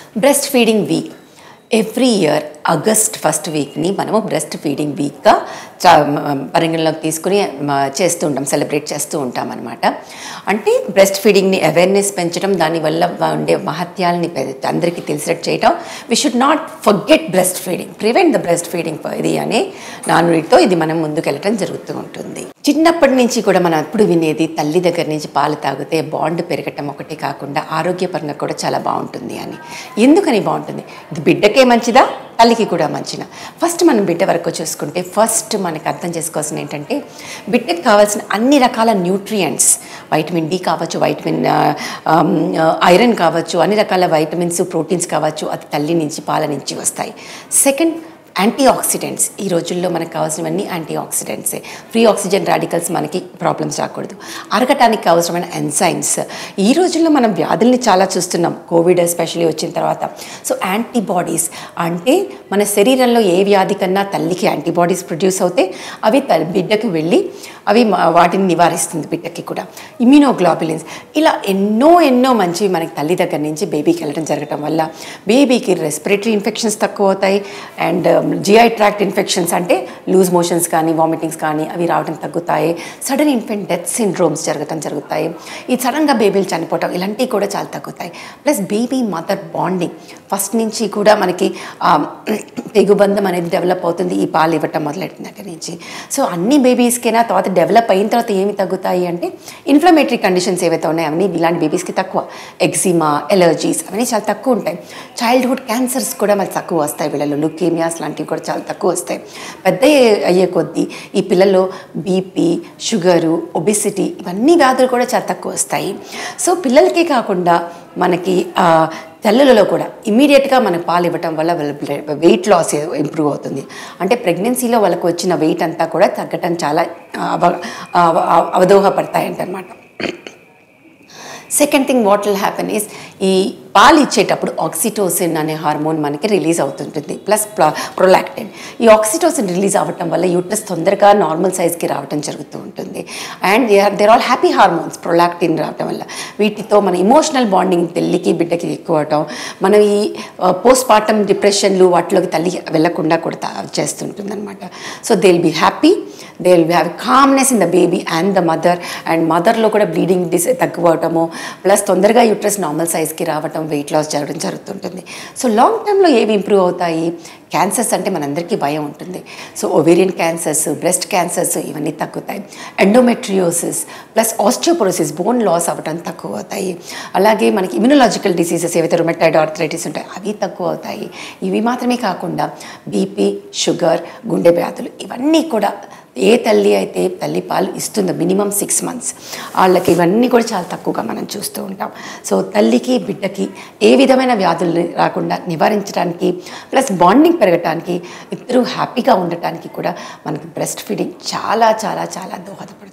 breast feeding week every year August first వీక్ని మనము breast feeding వీక్గా చా మ- పరిగణలోకి తీసుకుని మ, చేస్తూ ఉంటాం సెలబ్రేట్ చేస్తూ ఉంటాం అనమాట అంటే బ్రెస్ట్ ఫీడింగ్ని అవేర్నెస్ పెంచడం దానివల్ల ఉండే మహత్యాలని పె- అందరికీ తెలిసేటట్టు చేయటం we should not forget breast feeding prevent the breast feeding ఇది అనే నానుడితో ఇది మనం ముందుకెళ్ళటం జరుగుతూ ఉంటుంది చిన్నప్పటి నుంచి కూడా మనం ఎప్పుడు వినేది తల్లి దగ్గర నుంచి పాలు తాగితే బాండ్ పెరగటం ఒకటే కాకుండా ఆరోగ్యపరంగా కూడా చాలా బాగుంటుంది అని ఎందుకని బాగుంటుంది ఇది బిడ్డకే మంచిదా తల్లికి కూడా మంచిదా ఫస్ట్ మనం బిడ్డ వరకు చూసుకుంటే ఫస్ట్ మనకు అర్థం చేసుకోవాల్సిన ఏంటంటే బిడ్డకి కావాల్సిన అన్ని రకాల న్యూట్రియంట్స్ వైటమిన్ డి కావచ్చు వైటమిన్ ఐరన్ కావచ్చు అన్ని రకాల వైటమిన్స్ ప్రోటీన్స్ కావచ్చు అది తల్లి నుంచి పాల నుంచి వస్తాయి సెకండ్ యాంటీ ఆక్సిడెంట్స్ ఈ రోజుల్లో మనకు కావాల్సినవన్నీ యాంటీ ఆక్సిడెంట్సే ఫ్రీ ఆక్సిజన్ రాడికల్స్ మనకి ప్రాబ్లమ్స్ రాకూడదు అరగటానికి కావాల్సిన ఎంజైమ్స్ ఈ రోజుల్లో మనం వ్యాధుల్ని చాలా చూస్తున్నాం కోవిడ్ ఎస్పెషల్లీ వచ్చిన తర్వాత సో యాంటీబాడీస్ అంటే మన శరీరంలో ఏ వ్యాధి కన్నా తల్లికి యాంటీబాడీస్ ప్రొడ్యూస్ అవుతే అవి త బిడ్డకు వెళ్ళి అవి మ- వాటిని నివారిస్తుంది బిడ్డకి కూడా ఇమ్యూనోగ్లోబులిన్స్ ఇలా ఎన్నో ఎన్నో మంచివి మనకి తల్లి దగ్గర నుంచి బేబీకి వెళ్ళడం జరగటం వల్ల బేబీకి రెస్పిరేటరీ ఇన్ఫెక్షన్స్ తక్కువ అవుతాయి అండ్ జిఐ ట్రాక్ట్ ఇన్ఫెక్షన్స్ అంటే లూజ్ మోషన్స్ కానీ వామిటింగ్స్ కానీ అవి రావడం తగ్గుతాయి సడన్ ఇన్ఫెంట్ డెత్ సిండ్రోమ్స్ జరగటం జరుగుతాయి ఈ సడన్గా బేబీలు చనిపోవటం ఇలాంటివి కూడా చాలా తగ్గుతాయి plus baby mother bonding first నుంచి కూడా మనకి ఆ, తెగుబంధం అనేది డెవలప్ అవుతుంది ఈ పాలు ఇవ్వటం మొదలెట్టిన దగ్గర నుంచి సో అన్ని బేబీస్కైనా తర్వాత డెవలప్ అయిన తర్వాత ఏమి తగ్గుతాయి అంటే ఇన్ఫ్లమేటరీ కండిషన్స్ ఏవైతే ఉన్నాయో అవన్నీ ఇలాంటి బేబీస్కి తక్కువ ఎగ్జిమా ఎలర్జీస్ అవన్నీ చాలా తక్కువ ఉంటాయి చైల్డ్హుడ్ క్యాన్సర్స్ కూడా మనకు తక్కువ వస్తాయి వీళ్ళలో లుకేమియాస్ లాంటివి కూడా చాలా తక్కువ వస్తాయి పెద్ద అయ్యే కొద్దీ ఈ పిల్లల్లో బీపీ షుగరు ఒబిసిటీ ఇవన్నీ వ్యాధులు కూడా చాలా తక్కువ వస్తాయి సో పిల్లలకే కాకుండా మనకి ఆ, తల్లులలో కూడా ఇమీడియట్గా మనకు పాలు ఇవ్వటం వల్ల వాళ్ళ వెయిట్ లాస్ ఇంప్రూవ్ అవుతుంది అంటే ప్రెగ్నెన్సీలో వాళ్ళకు వచ్చిన వెయిట్ అంతా కూడా తగ్గటం చాలా ఆ, అవ అవ- అవదోహపడతాయంట అనమాట second thing what will happen is ఈ పాలు ఇచ్చేటప్పుడు ఆక్సిటోసిన్ అనే హార్మోన్ మనకి రిలీజ్ అవుతుంటుంది ప్లస్ ప్రొలాక్టిన్ ఈ ఆక్సిటోసిన్ రిలీజ్ అవ్వటం వల్ల యూట్రస్ తొందరగా నార్మల్ సైజ్కి రావటం జరుగుతూ ఉంటుంది and they are there all happy hormones prolactin రావటం వల్ల వీటితో మన ఇమోషనల్ బాండింగ్ తల్లికి బిడ్డకి ఎక్కువ అవటం మనం ఈ పోస్ట్ పార్టమ్ డిప్రెషన్లు వాటిలోకి తల్లి వెళ్లకుండా కూడా తా- చేస్తుంటుంది అనమాట so they will be happy they will have calmness in the baby and the mother and మదర్లో కూడా బ్లీడింగ్ డిస్ తక్కువ అవటము ప్లస్ తొందరగా యూట్రస్ నార్మల్ సైజ్కి రావటం వెయిట్ లాస్ జరగడం జరుగుతుంటుంది సో లాంగ్ టర్మ్లో ఏవి ఇంప్రూవ్ అవుతాయి క్యాన్సర్స్ అంటే మనందరికీ భయం ఉంటుంది so ovarian cancers breast cancers ఇవన్నీ తగ్గుతాయి endometriosis plus osteoporosis bone loss అవ్వటం తక్కువ అవుతాయి అలాగే మనకి ఇమ్యునలాజికల్ డిసీజెస్ ఏవైతే రొమెటైడ్ ఆర్థరైటిస్ ఉంటాయి అవి తక్కువ అవుతాయి ఇవి మాత్రమే కాకుండా బీపీ షుగర్ గుండె వ్యాధులు ఇవన్నీ కూడా ఏ తల్లి అయితే తల్లి పాలు ఇస్తుందో మినిమం సిక్స్ మంత్స్ వాళ్ళకి ఇవన్నీ కూడా చాలా తక్కువగా మనం చూస్తూ ఉంటాం సో తల్లికి బిడ్డకి ఏ విధమైన వ్యాధులు రాకుండా నివారించడానికి ప్లస్ బాండింగ్ పెరగటానికి ఇద్దరు హ్యాపీగా ఉండటానికి కూడా మనకి బ్రెస్ట్ ఫీడింగ్ చాలా చాలా చాలా దోహదపడుతుంది